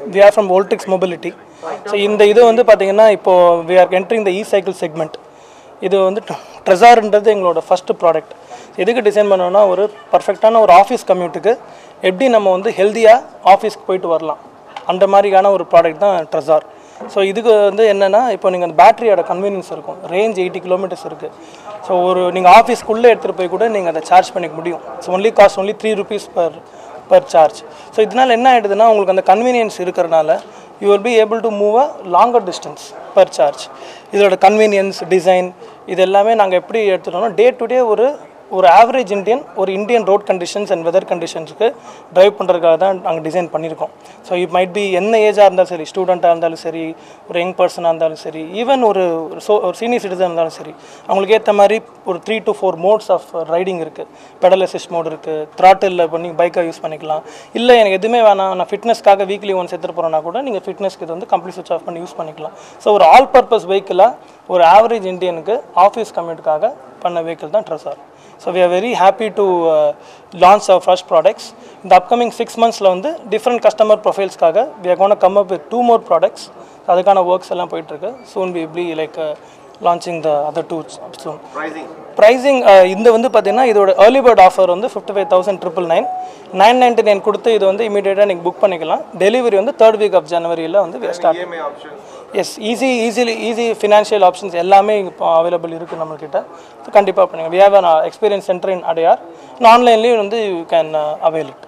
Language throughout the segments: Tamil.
we are from Voltix mobility so இந்த இது வந்து பார்த்தீங்கன்னா இப்போ we are entering the e cycle segment இது வந்து ட்ரெசார்ன்றது எங்களோட ஃபஸ்ட்டு ப்ராடக்ட் எதுக்கு டிசைன் பண்ணோம்னா ஒரு பர்ஃபெக்டான ஒரு ஆஃபீஸ் கம்யூட்டுக்கு எப்படி நம்ம வந்து ஹெல்த்தியாக ஆஃபீஸ்க்கு போயிட்டு வரலாம் அந்த மாதிரியான ஒரு ப்ராடக்ட் தான் ட்ரெசார் ஸோ இதுக்கு வந்து என்னென்னா இப்போ நீங்கள் அந்த பேட்டரியோட கன்வீனியன்ஸ் இருக்கும் ரேஞ்ச் எயிட்டி கிலோமீட்டர்ஸ் இருக்குது ஸோ ஒரு நீங்கள் ஆஃபீஸ்க்குள்ளே எடுத்துகிட்டு போய் கூட நீங்கள் அதை சார்ஜ் பண்ணிக்க முடியும் so only cost only three rupees per per charge so இதனால் என்ன ஆகிடுதுன்னா உங்களுக்கு அந்த கன்வீனியன்ஸ் இருக்கிறனால you will be able to move a longer distance per charge இதோட கன்வீனியன்ஸ் டிசைன் இது எல்லாமே நாங்கள் எப்படி எடுத்துட்டோம்னா டே டு டே ஒரு ஒரு ஆவரேஜ் இந்தியன் ஒரு Indian road conditions and weather கண்டிஷன்ஸுக்கு ட்ரைவ் பண்ணுறதுக்காக தான் நாங்கள் டிசைன் பண்ணியிருக்கோம் ஸோ இட் மைட் பி என்ன ஏஜாக இருந்தாலும் சரி ஸ்டூடெண்ட்டாக இருந்தாலும் சரி ஒரு யங் பர்சனாக இருந்தாலும் சரி ஈவன் ஒரு சோ ஒரு சீனியர் சிட்டிசன் இருந்தாலும் சரி அவங்களுக்கு ஏற்ற மாதிரி ஒரு three to four modes of riding இருக்குது பெடல் அசிஸ்ட் மோட் இருக்குது த்ராட்டில் பண்ணி பைக்கை யூஸ் பண்ணிக்கலாம் இல்லை எனக்கு எதுவுமே வேணாம் நான் ஃபிட்னஸ்க்காக வீக்லி ஒன்ஸ் எடுத்துகிட்டு போகிறேன்னா கூட நீங்கள் ஃபிட்னஸ்க்கு இது வந்து கம்ப்ளீட் சுவிச் ஆஃப் பண்ணி யூஸ் பண்ணிக்கலாம் ஸோ ஒரு ஆல் பர்பஸ் வெஹிக்கிளாக ஒரு ஆவரேஜ் இந்தியனுக்கு ஆஃபீஸ் கம்யூட்டுக்காக பண்ண வெஹிக்கிள் தான் ட்ரெஸ்ஸார் so we are very happy to launch our first products இந்த அப்கமிங் சிக்ஸ் மந்த்ஸில் வந்து டிஃப்ரெண்ட் கஸ்டமர் ப்ரொஃபைல்ஸ்க்காக we are gonna come up with two more products அதுக்கான ஒர்க்ஸ் எல்லாம் போயிட்டுருக்கு soon we be like launching the other two soon pricing இந்த வந்து பார்த்தீங்கன்னா இதோட ஏர்லி பேர்ட் ஆஃபர் வந்து fifty five thousand triple nine nine ninety nine கொடுத்து இது வந்து இமீடியட்டாக நீங்கள் புக் பண்ணிக்கலாம் டெலிவரி வந்து தேர்ட் வீக் ஆஃப் ஜனவரியில் வந்து ஸ்டார்ட் எஸ் easy easily easy financial options எல்லாமே இப்போ அவைலபிள் இருக்குது நம்மள்கிட்ட ஸோ கண்டிப்பாக பண்ணுங்க we have an experience center in Adyar ஆன்லைன்லேயும் வந்து you can avail it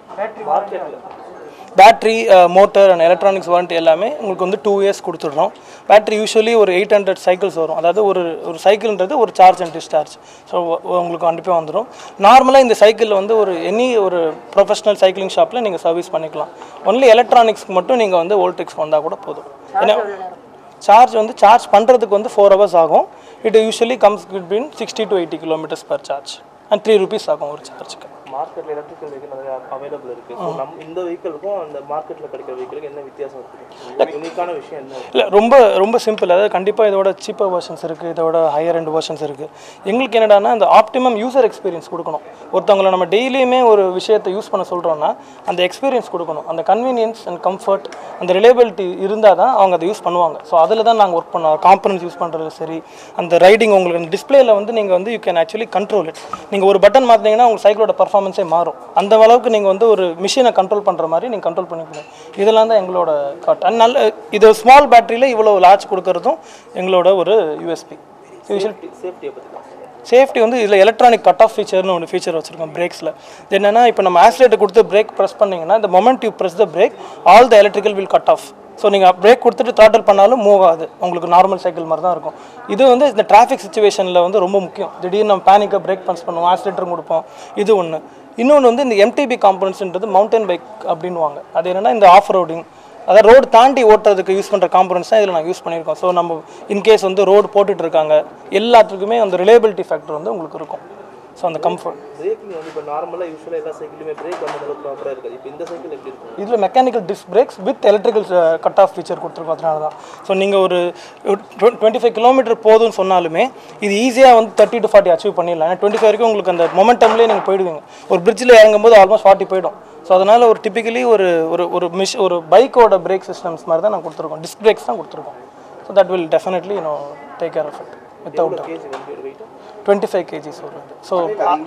battery motor and electronics warranty எல்லாமே உங்களுக்கு வந்து டூ இயர்ஸ் கொடுத்துட்றோம் பேட்ரி யூஸ்வலி ஒரு எயிட் ஹண்ட்ரட் சைக்கிள்ஸ் வரும் அதாவது ஒரு ஒரு சைக்கிள்ன்றது ஒரு சார்ஜ் அண்ட் டிஸ்சார்ஜ் ஸோ உங்களுக்கு கண்டிப்பாக வந்துடும் நார்மலாக இந்த சைக்கிளில் வந்து ஒரு எனி ஒரு ப்ரொஃபஷனல் சைக்கிளிங் ஷாப்பில் நீங்கள் சர்வீஸ் பண்ணிக்கலாம் ஒன்லி எலக்ட்ரானிக்ஸ்க்கு மட்டும் நீங்கள் வந்து வோல்டெக்ஸ் வந்தால் கூட போதும் ஏன்னா சார்ஜ் வந்து சார்ஜ் பண்ணுறதுக்கு வந்து ஃபோர் ஹவர்ஸ் ஆகும் it usually comes between sixty to eighty kilometres per charge and three rupees ஆகும் ஒரு சார்ஜுக்கு மார்க்கெட்டில் எலக்ட்ரிக்கல் வெஹிக்கிள் நிறைய அவைலபிள் இருக்கு ஸோ நம் இந்த வெஹிக்கிளுக்கும் அந்த மார்க்கெட்டில் கிடைக்கிற வெஹிக்கிளுக்கு என்ன வித்தியாசம் இருக்குது யூனிக்கான விஷயம் என்ன இல்லை ரொம்ப ரொம்ப சிம்பிள் அதாவது கண்டிப்பாக இதோட சீப்பர் வெர்ஷன்ஸ் இருக்குது இதோட ஹையர் end வெர்ஷன்ஸ் இருக்குது எங்களுக்கு என்னடான்னா அந்த ஆப்டிமம் யூசர் எக்ஸ்பீரியன்ஸ் கொடுக்கணும் ஒருத்தவங்களை நம்ம டெய்லியுமே ஒரு விஷயத்தை யூஸ் பண்ண சொல்கிறோன்னா அந்த எக்ஸ்பீரியன்ஸ் கொடுக்கணும் அந்த கன்வீனியன்ஸ் அண்ட் கம்ஃபர்ட் அந்த ரிலேபிலிட்டி இருந்தால் தான் அவங்க அதை யூஸ் பண்ணுவாங்க ஸோ அதில் தான் நாங்கள் ஒர்க் பண்ணோம் காம்பனன்ஸ் யூஸ் பண்ணுறது சரி அந்த ரைடிங் உங்களுக்கு அந்த டிஸ்பிளேல வந்து நீங்கள் வந்து you can actually control it நீங்கள் ஒரு பட்டன் மாற்றினீங்கன்னா உங்கள் சைக்கிளோட பர்ஃபார்மன்ஸே மாறும் அந்த அளவுக்கு நீங்கள் வந்து ஒரு மிஷினை கண்ட்ரோல் பண்ணுற மாதிரி நீங்கள் கண்ட்ரோல் பண்ணிக்கணும் இதெல்லாம் தான் எங்களோட காட் அண்ட் நல்ல இது ஸ்மால் பேட்டரியில் இவ்வளோ லார்ஜ் கொடுக்கறதும் எங்களோட ஒரு யூஎஸ்பி யூஸ்வல் சேஃப்டியை பற்றி தான் சேஃப்டி வந்து இதில் எலக்ட்ரானிக் கட் ஆஃப் ஃபீச்சர்னு ஒன்று ஃபீச்சர் வச்சிருக்கோம் பிரேக்ஸில் என்னன்னா இப்போ நம்ம ஆக்சிலேட்டர் கொடுத்து பிரேக் ப்ரெஸ் பண்ணீங்கன்னா இந்த moment you press the brake all the electrical will cut off so நீங்கள் பிரேக் கொடுத்துட்டு த்ராட்டல் பண்ணாலும் மூவ் ஆகுது உங்களுக்கு நார்மல் சைக்கிள் மாதிரி தான் இருக்கும் இது வந்து இந்த டிராஃபிக் சுச்சுவேஷனில் வந்து ரொம்ப முக்கியம் திடீர்னு நம்ம பேனிக்காக பிரேக் பன்ஸ் பண்ணுவோம் ஆக்சிலேட்டரும் கொடுப்போம் இது ஒன்று இன்னொன்று வந்து இந்த எம்டிபி காம்பனன்ஸ்ன்றது மவுண்டன் பைக் அப்படின்வாங்க அது என்னன்னா இந்த ஆஃப் ரோடிங் அதாவது ரோடு தாண்டி ஓட்டுறதுக்கு யூஸ் பண்ணுற காம்பனன்ஸ் தான் இதில் நாங்கள் யூஸ் பண்ணியிருக்கோம் ஸோ நம்ம இன்கேஸ் வந்து ரோடு போட்டுட்டு இருக்காங்க எல்லாத்துக்குமே அந்த ரிலேபிலிட்டி ஃபேக்டர் வந்து உங்களுக்கு இருக்கும் ஸோ அந்த கம்ஃபர்ட் பிரேக்கிங் வந்து இப்போ நார்மலாக யூஸ்வலாக எல்லா சைக்கிளுமே பிரேக் அந்த அளவுக்கு ப்ராப்பராக இருக்காது இப்போ இந்த சைக்கிள் எப்படி இருக்கும் இதில் mechanical disc brakes with electrical cut off feature கொடுத்துருக்கோம் அதனால தான் ஸோ நீங்கள் ஒரு டுவெண்ட்டி ஃபைவ் கிலோமீட்டர் போதும்னு சொன்னாலுமே இது ஈஸியாக வந்து தேர்ட்டி டு ஃபார்ட்டி அச்சீவ் பண்ணிடலாம் ஏன்னா டுவெண்ட்டி ஃபைவ் வரைக்கும் உங்களுக்கு அந்த மொமெண்டம்லேயே நீங்கள் போயிடுவீங்க ஒரு பிரிட்ஜில் இறங்கும்போது ஆல்மோஸ்ட் ஃபார்ட்டி போயிடும் ஸோ அதனால் ஒரு டிப்பிக்கலி ஒரு ஒரு ஒரு மிஷ் ஒரு பைக்கோட பிரேக் சிஸ்டம்ஸ் மாதிரி தான் நான் கொடுத்துருக்கோம் டிஸ்க் பிரேக்ஸ் தான் கொடுத்துருக்கோம் so that will definitely you know take care of it without KG வண்டியோட வெயிட் டுவெண்ட்டி ஃபைவ் கேஜிஸ் வருது ஸோ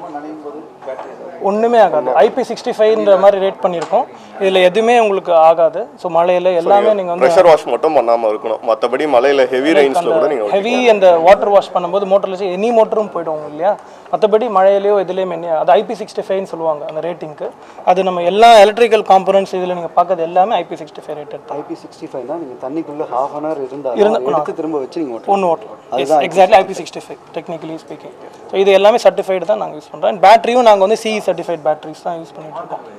ஒன்றுமே ஆகாது ஐபி சிக்ஸ்டி ஃபைவ்ன்ற மாதிரி ரேட் பண்ணியிருக்கோம் இதில் எதுவுமே உங்களுக்கு ஆகாது ஸோ மழையில் எல்லாமே நீங்கள் வந்து ப்ரெஷர் வாஷ் மட்டும் பண்ணாமல் இருக்கணும் மற்றபடி மலையில் ஹெவி ரெயின்ஸில் கூட நீங்கள் ஹெவி அந்த வாட்டர் வாஷ் பண்ணும்போது மோட்டரில் வச்சு எனி மோட்டரும் போய்டும் இல்லையா மற்றபடி மழையிலையோ எதுலேயுமே என்ன அது ஐபி சிக்ஸ்டி ஃபைவ்னு சொல்லுவாங்க அந்த ரேட்டிங்க்கு அது நம்ம எல்லா எலக்ட்ரிக்கல் காம்பனன்ட்ஸ் இதில் நீங்கள் பார்க்கறது எல்லாமே ஐபி சிக்ஸ்டி ஃபைவ் ரேட்டட் தான் ஐபி சிக்ஸ்டி ஃபைவ் தான் நீங்கள் தண்ணிக்குள்ளே ஹாஃப் அன் ஹவர் இருந்தால் எடுத்து திரும்ப வச்சு நீங்கள் ஓட்டலாம் ஒன்று ஓட்டலாம் exactly IP sixty five technically speaking so இது எல்லாமே சர்டிஃபைடு தான் நாங்கள் யூஸ் பண்ணுறோம் அண்ட் பேட்டரியும் நாங்கள் வந்து சிஇ சர்டிஃபைட் பேட்டரிஸ் தான் யூஸ் பண்ணிட்டு இருக்கோம்